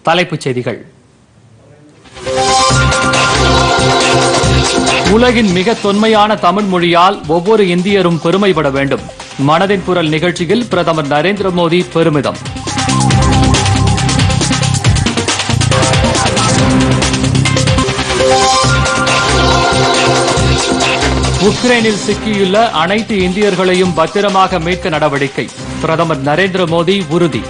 தலைப்புச் செய்திகள் உலகின் மிக தொன்மையான தமிழ் மொழியால் ஒவ்வொரு இந்தியரும் பெருமைப்பட வேண்டும் மனதின் குரல் நிகழ்ச்சியில் பிரதமர் நரேந்திர மோடி பெருமிதம் உக்ரைனில் சிக்கியுள்ள அனைத்து இந்தியர்களையும் பத்திரமாக மீட்க நடவடிக்கை பிரதமர் நரேந்திர மோடி உறுதி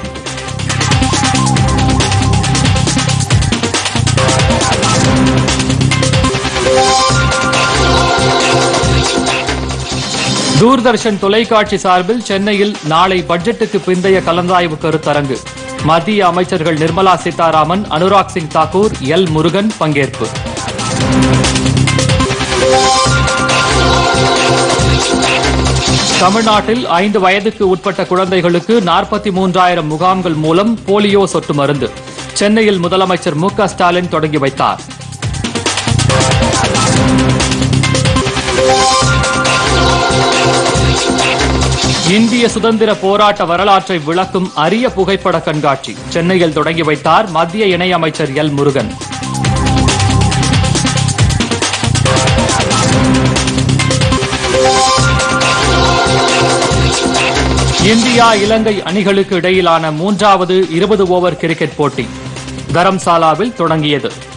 தூர்தர்ஷன் தொலைக்காட்சி சார்பில் சென்னையில் நாளை பட்ஜெட்டுக்கு பிந்தைய கலந்தாய்வு கருத்தரங்கு மத்திய அமைச்சர்கள் நிர்மலா சீதாராமன் அனுராக் சிங் தாக்கூர் எல் முருகன் பங்கேற்பு தமிழ்நாட்டில் ஐந்து வயதுக்கு உட்பட்ட குழந்தைகளுக்கு நாற்பத்தி மூன்றாயிரம் முகாம்கள் மூலம் போலியோ சொட்டு மருந்து சென்னையில் முதலமைச்சர் மு க ஸ்டாலின் தொடங்கி வைத்தார் இந்திய சுதந்திர போராட்ட வரலாற்றை விளக்கும் அரிய புகைப்பட கண்காட்சி சென்னையில் தொடங்கி வைத்தார் மத்திய இணையமைச்சர் எல் முருகன் இந்தியா இலங்கை அணிகளுக்கு இடையிலான மூன்றாவது இருபது ஓவர் கிரிக்கெட் போட்டி தரம்சாலாவில் தொடங்கியது